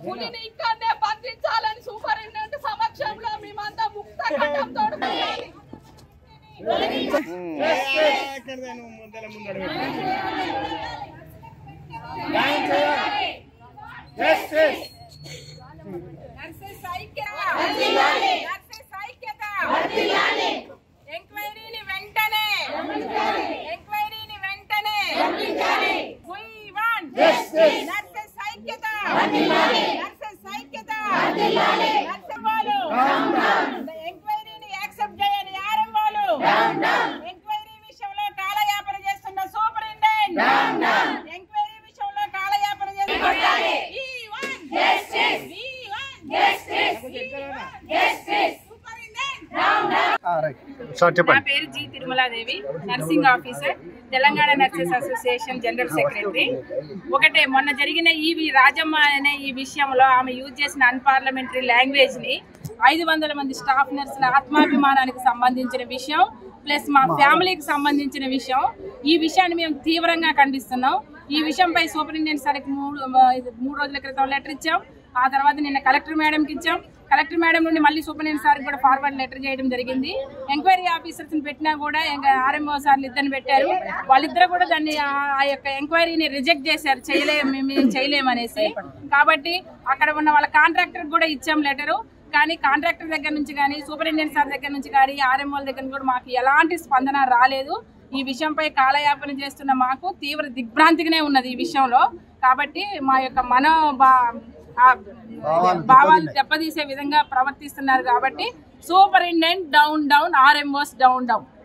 పులిని ఇక్కడనే బంధించాలని సూపరింటెండెంట్ సమక్షంలో మేమంతా ముక్త కంఠంతో పోరాడాలి. నర్సెస్ ఐక్యత నర్సెస్ ఐక్యత ఎంక్వైరీని వెంటనే ఎంక్వైరీని వెంటనే We want నర్సెస్ ఐక్యత నర్సెస్ ఐక్యత నర్సెస్ వాళ్ళు ఎంక్వైరీని యాక్సెప్ట్ చేయని ఆర్ఎం వాళ్ళు ఎంక్వైరీ విషయంలో కాలయాపన చేస్తున్న సూపరింటెండెంట్ ఎంక్వైరీ విషయంలో కాలయాపన చేస్తున్న We want justice. We want justice. We want justice. Superintendent. Sir నా చెప్పండి పేరు G Tirumaladevi nursing officer Telangana nurses association general secretary ఒకటే మొన్న జరిగిన ఈ వి- రాజమ్మ అనే ఈ విషయంలో ఆమె యూజ్ చేసిన అన్పార్లమెంటరీ లాంగ్వేజ్ ని ఐదు వందల మంది స్టాఫ్ నర్సుల ఆత్మాభిమానానికి సంబంధించిన విషయం ప్లస్ మా ఫ్యామిలీకి సంబంధించిన విషయం ఈ విషయాన్ని మేము తీవ్రంగా ఖండిస్తున్నాం ఈ విషయంపై సూపరింటెండెంట్ సార్కి మూడు మూడు రోజుల క్రితం లెటర్ ఇచ్చాం ఆ తర్వాత నిన్న కలెక్టర్ మేడంకి ఇచ్చాం కలెక్టర్ మేడం నుండి మళ్ళీ సూపరింటెండెంట్ సార్కి కూడా ఫార్వర్డ్ లెటర్ చేయడం జరిగింది ఎంక్వైరీ ఆఫీసర్స్ పెట్టినా కూడా ఆర్ఎంఓ సార్లు ఇద్దరిని పెట్టారు వాళ్ళిద్దరు కూడా దాన్ని ఆ- ఆ యొక్క ఎంక్వైరీని రిజెక్ట్ చేశారు చేయలేము మేము చేయలేమనేసి కాబట్టి అక్కడ ఉన్న వాళ్ళ కాంట్రాక్టర్ కూడా ఇచ్చాం లెటరు కానీ కాంట్రాక్టర్ దగ్గర నుంచి కానీ సూపరింటెండెంట్ సార్ దగ్గర నుంచి కానీ ఆర్ఎంఓల దగ్గర నుంచి కూడా మాకు ఎలాంటి స్పందన రాలేదు ఈ విషయంపై కాలయాపన చేస్తున్న మాకు తీవ్ర దిగ్భ్రాంతిగానే ఉన్నది ఈ విషయంలో కాబట్టి మా యొక్క మనో బా- ఆ భావాలు దెబ్బతీసే విధంగా ప్రవర్తిస్తున్నారు కాబట్టి superintendent down down RMOs down down